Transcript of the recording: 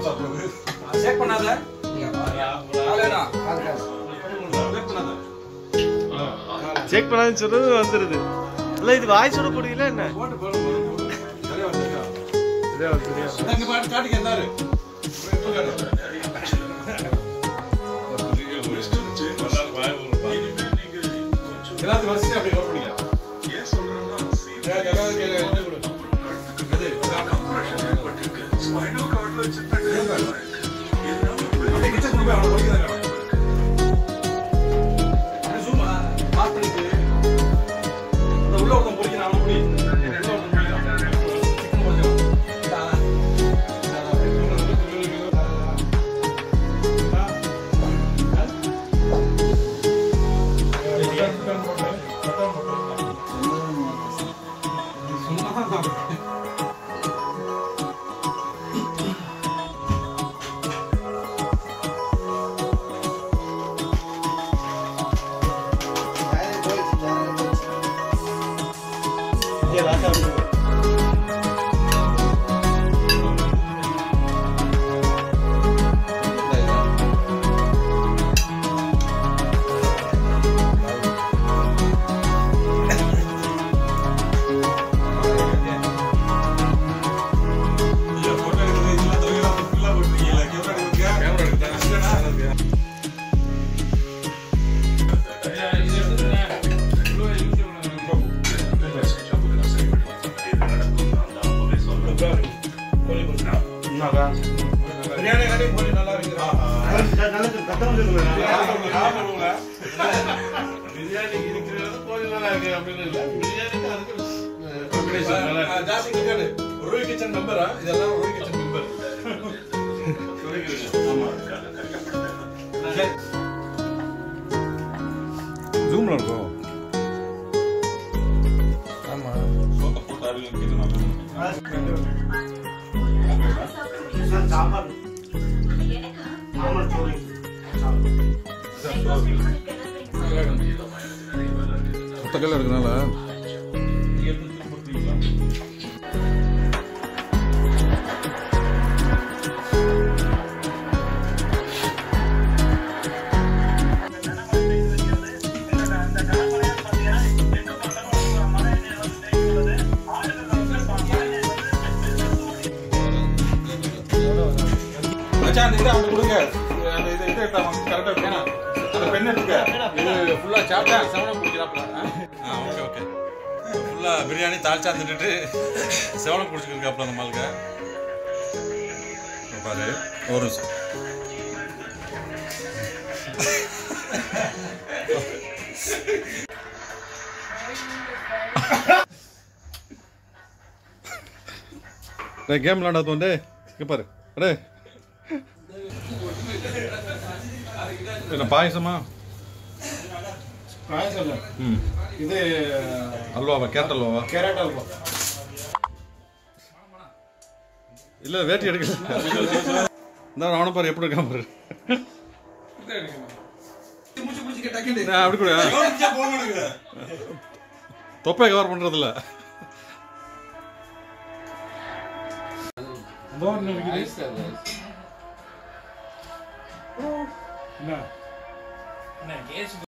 Check பண்ணாத காலையிடா. Check பண்ணாத check பண்ணாதுன்னு சொல்றது வந்துருது இல்ல இது வாய்ஸோட போடுவீங்களா என்ன போட்டு போடு, போடு, போடு. சரியா வச்சிருக்கா? சரியா சரியா இந்தா இங்க பாட்டு காட்டுங்க, இந்தாரு. இப்ப காட்டு. எல்லாத்துக்கும் வரிசையா அப்படியே note பண்ணிக்க. எனக்கு எல்லாரும் கேளு, என்ன கொடு? எது? அப்படியே kitchen கொண்டு போய் அவனை படிக்க தான் காட்டு. அப்படியே zoom ஆ, pass பண்ணிட்டு, இந்த உள்ள ஒருத்தன் பொறிக்கிறான், அவனை புடி. உள்ள ஒருத்தன் பொறிக்கிறான். chicken பொறிக்கிறான். இந்தா. இந்தா, அப்படியே zoom பண்ணு, zoom பண்ணு, zoom பண்ணு. இந்தா. பிரியாணி கட்டி போட்டு நல்லா இருக்குதா பிரியாணி இருக்கிறது கோழி நல்லா இருக்கு அப்படின்னு இல்லை பிரியாணிக்கு அதுக்கு combination நல்லா இருக்கு. ஜாஸ்தி கிச்சன் ரோய் கிச்சன் மெம்பரா இதெல்லாம் ரோய் கிச்சன் மெம்பர் ஜூம்ல இருக்கும் ஆமா சோத்த போட்டு அருகில் முட்டைக்கல் இருக்கனால மச்சான் அந்த இதை அவனுக்கு கொடுங்க அந்த இது இது எடுத்தா அவன் கரெக்டா வேணாம் அந்த பென் எடுத்துக்க இது ஃபுல்லா சாப்பிட்டா செவனம் குடிக்கிறாப்ல ஆ ஓகே ஓகே ஃபுல்லா பிரியாணி தாளிச்சா தின்னுட்டு செவனம் குடிச்சிருக்காப்ல அந்த மாலுக்கு இங்க பாரு ஒரு நிமிஷம் டேய் கேம் விளாடாத வந்து இங்க பாரு அடே என்ன பாயசமா பாயசம் இல்ல. ம் இது அல்வாவா கேரட் அல்வாவா கேரட் அல்வா இல்ல வேட்டி எடுக்கல இந்த அவனை பாரு எப்படி இருக்கான் பாரு நான் அப்படி கூட தொப்பை கவர் பண்றது இல்ல என்ன